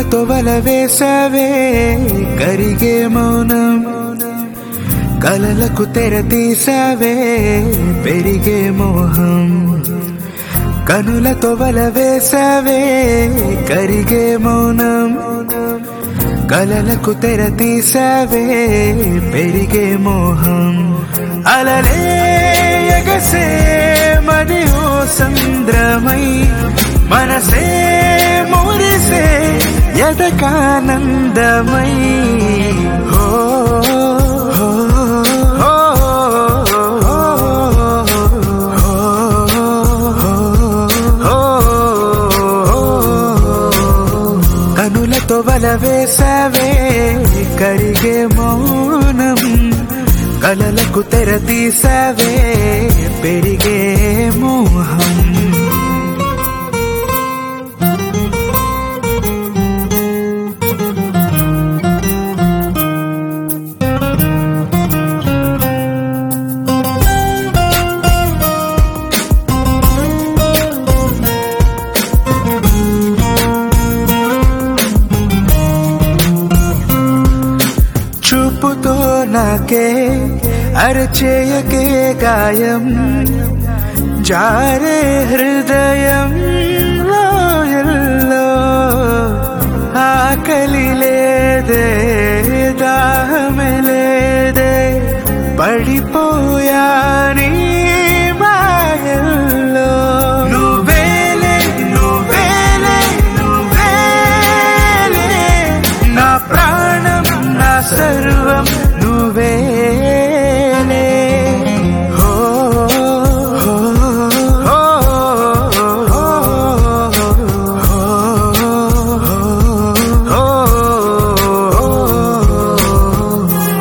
కనులతో వల వేసవే కరిగే మౌనం కలలకు తెర తీసావే పెరిగే మోహం కనులతో వల వేసవే కరిగే మౌనం కలలకు తెర తీసావే పెరిగే మోహం అలలే ఎగసే మది ఓ సంద్రమై మనసే మురిసే ఎదకానందమై హో హో, హో, కనులతో వల వేసావే కరిగే మౌనం కలలకు తెర తీసావే పెరిగే మోహం చూపుతో నాకే అరచేయకే గాయం జారే హృదయం లోయల్లో ఆకలి లేదే దాహమే లేదే పడిపోయా నీ మాయల్లో నువ్వేలే నువ్వేలే నువ్వేలే నా ప్రాణం నా సర్వం నువ్వేలే హో హో, హో, హో, హో.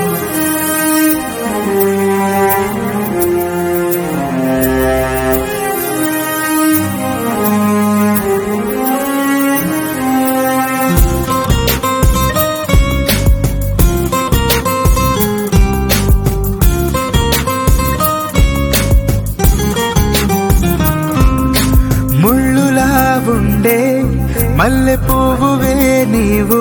ముళ్ళులా ఉండే మల్లె పువ్వువే నీవు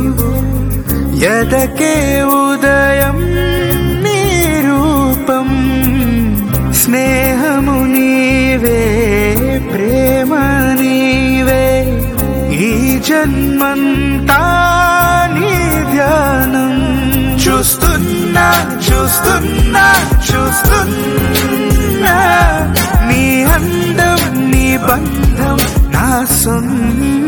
ఎదకే ఉదయం నీ రూపం స్నేహము నీవే ప్రేమ నీవే ఈ జన్మంతా నీ ధ్యానం చూస్తున్నా చూస్తున్నా చూస్తున్నా నీ అందం నీ బంధం నా సొంతం